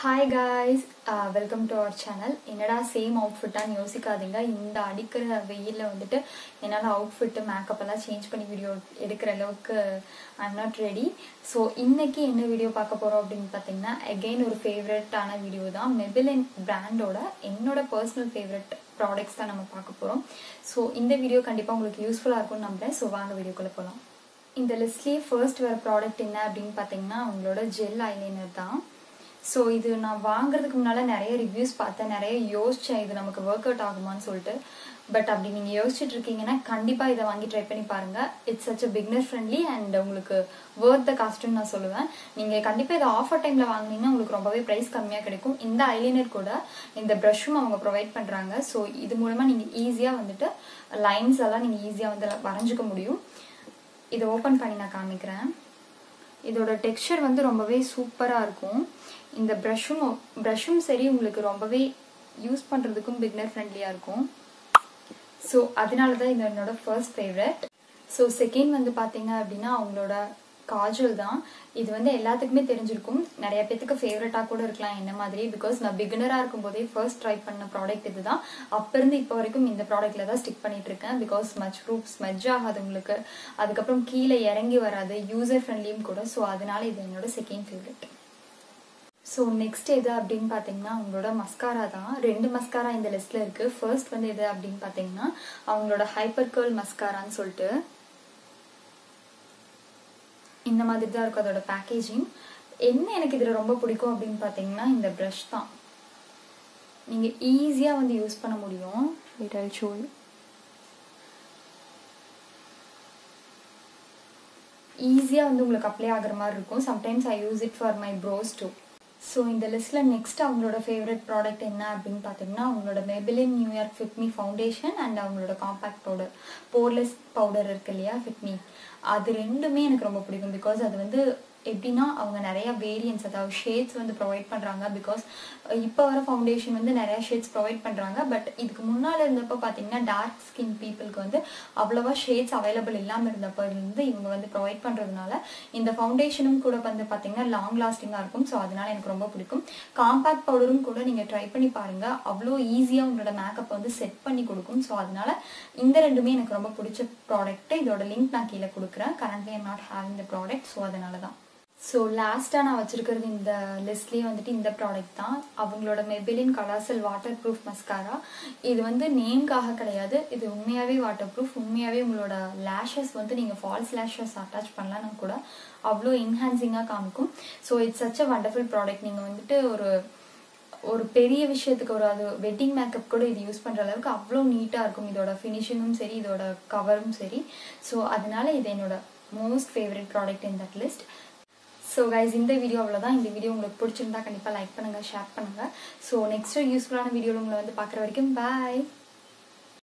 hi guys welcome to our channel என்னடா same அவுட்ஃபிட்டான்னு யோசிக்காதீங்க இந்த அடிக்கிற வெயிலில் வந்துட்டு என்னால் அவுட்ஃபிட்டு மேக்கப் எல்லாம் சேஞ்ச் பண்ணி வீடியோ எடுக்கிற அளவுக்கு I am not ready so இன்னைக்கு என்ன வீடியோ பார்க்க போகிறோம் அப்படின்னு பார்த்தீங்கன்னா அகெயின் ஒரு ஃபேவரட்டான வீடியோ தான் மெபிலின் பிராண்டோட என்னோட பர்சனல் ஃபேவரட் ப்ராடக்ட்ஸ் தான் நம்ம பார்க்க போகிறோம் ஸோ இந்த வீடியோ கண்டிப்பாக உங்களுக்கு யூஸ்ஃபுல்லாக இருக்கும்னு நம்புறேன் ஸோ வாங்க வீடியோக்குள்ளே போகலாம் இந்த லிஸ்ட்லேயே ஃபர்ஸ்ட் வர ப்ராடக்ட் என்ன அப்படின்னு பார்த்தீங்கன்னா அவங்களோட ஜெல் ஐலைனர் தான் ஸோ இது நான் வாங்குறதுக்கு முன்னால் நிறைய ரிவ்யூஸ் பார்த்தேன் நிறைய யோசித்தேன் இது நமக்கு ஒர்க் அவுட் ஆகுமான்னு சொல்லிட்டு பட் அப்படி நீங்கள் யோசிச்சுட்டு இருக்கீங்கன்னா கண்டிப்பாக இதை வாங்கி ட்ரை பண்ணி பாருங்கள் it's such a beginner friendly and உங்களுக்கு ஒர்த் த காஸ்ட்னு நான் சொல்லுவேன் நீங்கள் கண்டிப்பாக இதை ஆஃபர் டைமில் வாங்கினீங்கன்னா உங்களுக்கு ரொம்பவே ப்ரைஸ் கம்மியாக கிடைக்கும் இந்த ஐலைனர் கூட இந்த ப்ரஷ்ஷும் அவங்க ப்ரொவைட் பண்ணுறாங்க ஸோ இது மூலமாக நீங்கள் ஈஸியாக வந்துட்டு லைன்ஸ் எல்லாம் நீங்கள் ஈஸியாக வந்து வரைஞ்சிக்க முடியும் இதை ஓப்பன் பண்ணி நான் காமிக்கிறேன் இதோட டெக்ஸ்சர் வந்து ரொம்பவே சூப்பராக இருக்கும் இந்த ப்ரஷ்ஷும் ப்ரஷ்ஷும் சரி உங்களுக்கு ரொம்பவே யூஸ் பண்ணுறதுக்கும் பிக்னர் ஃப்ரெண்ட்லியாக இருக்கும் ஸோ அதனால தான் இது என்னோட ஃபர்ஸ்ட் ஃபேவரட் ஸோ செகண்ட் வந்து பார்த்தீங்க அப்படின்னா அவங்களோட காஜல் தான் இது வந்து எல்லாத்துக்குமே தெரிஞ்சிருக்கும் நிறைய பேத்துக்கு ஃபேவரட்டாக கூட இருக்கலாம் என்ன மாதிரி பிகாஸ் நான் பிகினராக இருக்கும்போதே ஃபர்ஸ்ட் ட்ரை பண்ண ப்ராடக்ட் இது தான் அப்போருந்து இப்போ வரைக்கும் இந்த ப்ராடக்ட்டில் தான் ஸ்டிக் பண்ணிட்டு இருக்கேன் பிகாஸ் மச் ப்ரூஃப் ஸ்மெஜ் ஆகாது உங்களுக்கு அதுக்கப்புறம் கீழே இறங்கி வராது யூசர் ஃப்ரெண்ட்லியும் கூட ஸோ அதனால இது என்னோட செகண்ட் ஃபேவரட் ஸோ நெக்ஸ்ட் எது அப்படின்னு பார்த்தீங்கன்னா அவங்களோட மஸ்காரா தான் ரெண்டு மஸ்காரா இந்த லிஸ்ட்டில் இருக்குது ஃபர்ஸ்ட் வந்து எது அப்படின்னு பார்த்தீங்கன்னா அவங்களோட ஹைப்பர் கேர்ள் மஸ்காரான்னு சொல்லிட்டு இந்த மாதிரி தான் இருக்கும் அதோட பேக்கேஜிங் என்ன எனக்கு இதில் ரொம்ப பிடிக்கும் அப்படின்னு பார்த்தீங்கன்னா இந்த ப்ரஷ் தான் நீங்கள் ஈஸியாக வந்து யூஸ் பண்ண முடியும் விரல் ஷோல் ஈஸியாக வந்து உங்களுக்கு அப்ளை ஆகிற மாதிரி இருக்கும் sometimes I use it for my brows too so இந்த லிஸ்ட்டில் நெக்ஸ்ட் அவங்களோட ஃபேவரட் ப்ராடக்ட் என்ன அப்படின்னு பார்த்தீங்கன்னா அவங்களோட Maybelline New York Fit Me foundation and அவங்களோட காம்பேக்ட் பவுடர் போர்லெஸ் பவுடர் இருக்கு இல்லையா ஃபிட்மி அது ரெண்டுமே எனக்கு ரொம்ப பிடிக்கும் பிகாஸ் அது வந்து எப்படின்னா அவங்க நிறைய வேரியன்ஸ் அதாவது ஷேட்ஸ் வந்து ப்ரொவைட் பண்ணுறாங்க பிகாஸ் இப்போ வர ஃபவுண்டேஷன் வந்து நிறைய ஷேட்ஸ் ப்ரொவைட் பண்ணுறாங்க பட் இதுக்கு முன்னால் இருந்தப்போ பார்த்தீங்கன்னா டார்க் ஸ்கின் பீப்புளுக்கு வந்து அவ்வளோவா ஷேட்ஸ் அவைலபிள் இல்லாமல் இருந்தப்போ இருந்து இவங்க வந்து ப்ரொவைட் பண்ணுறதுனால இந்த ஃபவுண்டேஷனும் கூட வந்து பார்த்தீங்கன்னா லாங் லாஸ்டிங்காக இருக்கும் ஸோ அதனால எனக்கு ரொம்ப பிடிக்கும் காம்பேக்ட் பவுடரும் கூட நீங்கள் ட்ரை பண்ணி பாருங்கள் அவ்வளோ ஈஸியாக உங்களோட மேக்கப் வந்து செட் பண்ணி கொடுக்கும் ஸோ அதனால இந்த ரெண்டுமே எனக்கு ரொம்ப பிடிச்ச ப்ராடக்ட்டு இதோட லிங்க் நான் கீழே கொடுக்குறேன் currently I'm not having the product so அதனால தான் ஸோ லாஸ்ட்டாக நான் வச்சுருக்கிறது இந்த லிஸ்ட்லேயே வந்துட்டு இந்த ப்ராடக்ட் தான் அவங்களோட Maybelline Colossal waterproof mascara இது வந்து நேம்காக கிடையாது இது உண்மையாகவே வாட்டர் ப்ரூஃப் உண்மையாகவே உங்களோட லேஷஸ் வந்து நீங்கள் ஃபால்ஸ் லேஷஸ் அட்டாச் பண்ணலான்னு கூட அவ்வளோ என்ஹான்சிங்காக காமிக்கும் so it's such a wonderful product நீங்கள் வந்துட்டு ஒரு ஒரு பெரிய விஷயத்துக்கு ஒரு அது வெட்டிங் மேக்கப் கூட இது யூஸ் பண்ணுற அளவுக்கு அவ்வளோ நீட்டாக இருக்கும் இதோட ஃபினிஷிங்கும் சரி இதோட கவரும் சரி ஸோ அதனால இது என்னோட most favourite product in that list so guys இந்த வீடியோ அவ்வளோதான் இந்த வீடியோ உங்களுக்கு பிடிச்சிருந்தா கண்டிப்பாக லைக் பண்ணுங்கள் ஷேர் பண்ணுங்கள் ஸோ நெக்ஸ்ட்டு யூஸ்ஃபுல்லான வீடியோவில் உங்களை வந்து பார்க்குற வரைக்கும் பாய்